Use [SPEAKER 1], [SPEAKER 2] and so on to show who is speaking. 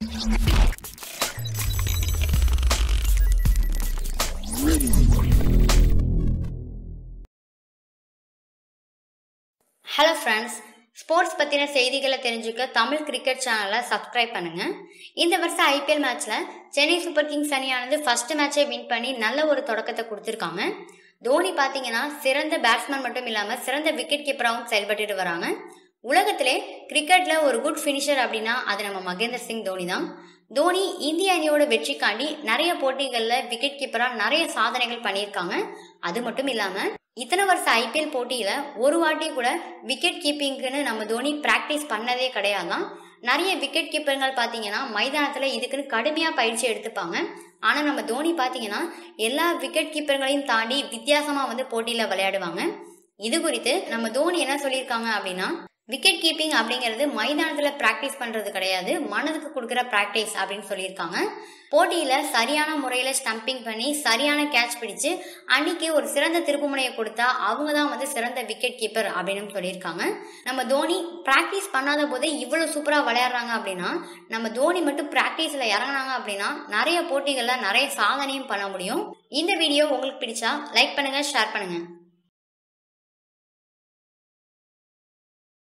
[SPEAKER 1] hello friends sports பற்றின செய்திகளை தெரிஞ்சுக்க தமிழ் கிரிக்கெட் சேனலை சப்ஸ்கிரைப் பண்ணுங்க இந்த வருஷம் ஐபிஎல் மேட்ச்சில் சென்னை சூப்பர் கிங்ஸ் அணியானது ஃபர்ஸ்ட் மேட்சை வின் பண்ணி நல்ல ஒரு தொடக்கத்தை கொடுத்துருக்காங்க தோனி பார்த்தீங்கன்னா சிறந்த பேட்ஸ்மேன் மட்டும் இல்லாமல் சிறந்த விக்கெட் கீப்பராகவும் செயல்பட்டுட்டு வராங்க உலகத்திலே கிரிக்கெட்டில் ஒரு குட் ஃபினிஷர் அப்படின்னா அது நம்ம மகேந்திர சிங் தோனி தான் தோனி இந்திய அணியோட வெற்றிக்காண்டி நிறைய போட்டிகளில் விக்கெட் கீப்பராக நிறைய சாதனைகள் பண்ணியிருக்காங்க அது மட்டும் இல்லாமல் இத்தனை வருஷம் ஐபிஎல் போட்டியில ஒரு வாட்டி கூட விக்கெட் கீப்பிங்க்குன்னு நம்ம தோனி பிராக்டிஸ் பண்ணதே கிடையாதான் நிறைய விக்கெட் கீப்பர்கள் பார்த்தீங்கன்னா மைதானத்தில் இதுக்குன்னு கடுமையாக பயிற்சி எடுத்துப்பாங்க ஆனால் நம்ம தோனி பார்த்தீங்கன்னா எல்லா விக்கெட் கீப்பர்களையும் தாண்டி வித்தியாசமாக வந்து போட்டியில் விளையாடுவாங்க இது குறித்து நம்ம தோனி என்ன சொல்லியிருக்காங்க அப்படின்னா விக்கெட் கீப்பிங் அப்படிங்கிறது மைதானத்தில் ப்ராக்டிஸ் பண்ணுறது கிடையாது மனதுக்கு கொடுக்குற ப்ராக்டிஸ் அப்படின்னு சொல்லியிருக்காங்க போட்டியில் சரியான முறையில் ஸ்டம்பிங் பண்ணி சரியான கேட்ச் பிடிச்சு அன்னைக்கு ஒரு சிறந்த திருப்புமுனையை கொடுத்தா அவங்க தான் வந்து சிறந்த விக்கெட் கீப்பர் அப்படின்னு சொல்லியிருக்காங்க நம்ம தோனி ப்ராக்டிஸ் பண்ணாத போதே இவ்வளோ சூப்பராக விளையாடுறாங்க அப்படின்னா நம்ம தோனி மட்டும் ப்ராக்டிஸில் இறங்கினாங்க அப்படின்னா நிறைய போட்டிகளில் நிறைய சாதனையும் பண்ண முடியும் இந்த வீடியோ உங்களுக்கு பிடிச்சா லைக் பண்ணுங்கள் ஷேர் பண்ணுங்கள்